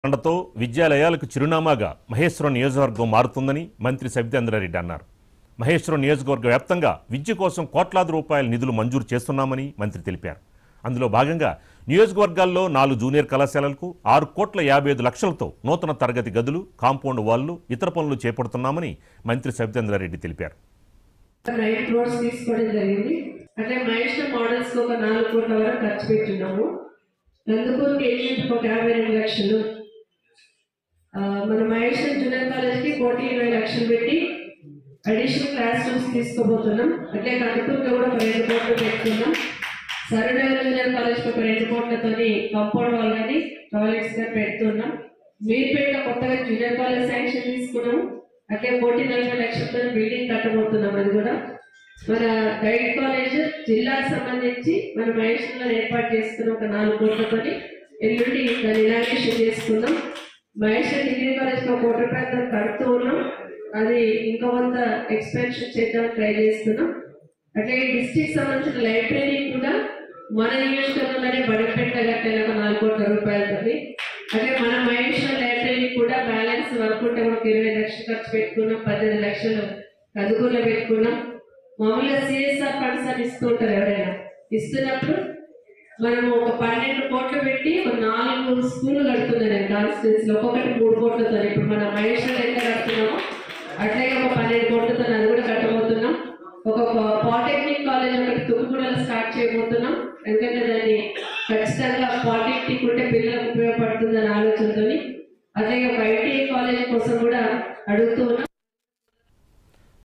అండతో విద్యాలయాలకు చిరునామాగా మహేశ్వరం నియోజకవర్గం మారుతుందని మంత్రి సబితేంద్రారెడ్డి అన్నారు మహేశ్వరం నియోజకవర్గ వ్యాప్తంగా విద్య కోసం కోట్లాది రూపాయల నిధులు మంజూరు చేస్తున్నామని మంత్రి తెలిపారు అందులో భాగంగా నియోజకవర్గాల్లో నాలుగు జూనియర్ కళాశాలలకు ఆరు కోట్ల యాభై ఐదు లక్షలతో నూతన తరగతి గదులు కాంపౌండ్ వాళ్లు ఇతర పనులు చేపడుతున్నామని మంత్రి సబితేంద్రారెడ్డి తెలిపారు నైన్ క్రోర్స్ తీసుకోవడం జరిగింది అంటే మహేశ్వర మోడల్స్ ఒక నాలుగు కోట్ల వరకు ఖర్చు పెట్టున్నాము నందుకూరుకి ఏజెంట్కి ఒక యాభై రెండు లక్షలు ఆ, మన మహేశ్వర జూనియర్ కాలేజ్కి కోటి ఇరవై లక్షలు పెట్టి అడిషనల్ క్లాస్ రూమ్స్ తీసుకోబోతున్నాం అట్లే కందుకూరులో కూడా ఒక రెండు కోట్లు పెట్టుకున్నాం సరూనగర్ జూనియర్ కాలేజ్కి ఒక రెండు కోట్లతోని కాంపౌండ్ వాల్ కానీ టాయిలెట్స్ కానీ పెడుతున్నాం మీర్పేట కొత్తగా జూనియర్ కాలేజ్ శాంక్షన్ తీసుకున్నాము అట్లే కోటి నలభై లక్షలతో బిల్డింగ్ కట్టబోతున్నాం అది కూడా మన గైడ్ కాలేజ్ జిల్లాకు సంబంధించి మన మహేశ్వరంలో ఏర్పాటు చేసుకున్న ఒక నాలుగు కోట్లతోని ఎల్లుండి దాన్ని ఇనాగ్రేషన్ చేసుకున్నాం మహేశ్వర్ డిగ్రీ కాలేజ్ ఒక కోటి రూపాయలతో కడుతూ ఉన్నాం అది ఇంకా కొంత ఎక్స్పెన్షన్ చేద్దాం ట్రై చేస్తున్నాం అట్లే డిస్ట్రిక్ట్ సంబంధించిన లైబ్రరీ కూడా మన నియోజకవర్గంలోనే బడిపెట్ట కట్టాలి ఒక నాలుగు కోట్ల రూపాయలతోని అట్లే మన మహేశ్వర్ లైబ్రరీ కూడా బ్యాలెన్స్ వర్క్ ఉంటే ఒక ఇరవై లక్షలు ఖర్చు పెట్టుకున్నాం పద్దెనిమిది లక్షలు కదుగులో పెట్టుకున్నాం మామూలుగా సిఎస్ఆర్ ఫండ్స్ అని ఇస్తూ ఉంటారు ఎవరైనా ఇస్తున్నప్పుడు మనము ఒక పన్నెండు కోట్లు పెట్టి ఒక నాలుగు స్కూళ్ళు కడుతున్నాను నేను కాన్స్టిట్యూన్స్ లో ఒక్కొక్కటి మూడు కోట్లతో ఇప్పుడు మన మహేశ్వర్ ఎంత కడుతున్నామో అట్లాగే ఒక పన్నెండు కోట్లతో అది కూడా కట్టబోతున్నాం ఒక పాలిటెక్నిక్ కాలేజ్ ఒకటి తుక్కుగూడలో స్టార్ట్ చేయబోతున్నాం ఎందుకంటే దాన్ని ఖచ్చితంగా పాలిటెక్నిక్ ఉంటే పిల్లలకు ఉపయోగపడుతుందనే ఆలోచనతోని అట్లాగే ఒక ఐటీఐ కాలేజ్ కోసం కూడా అడుగుతూ ఉన్నాం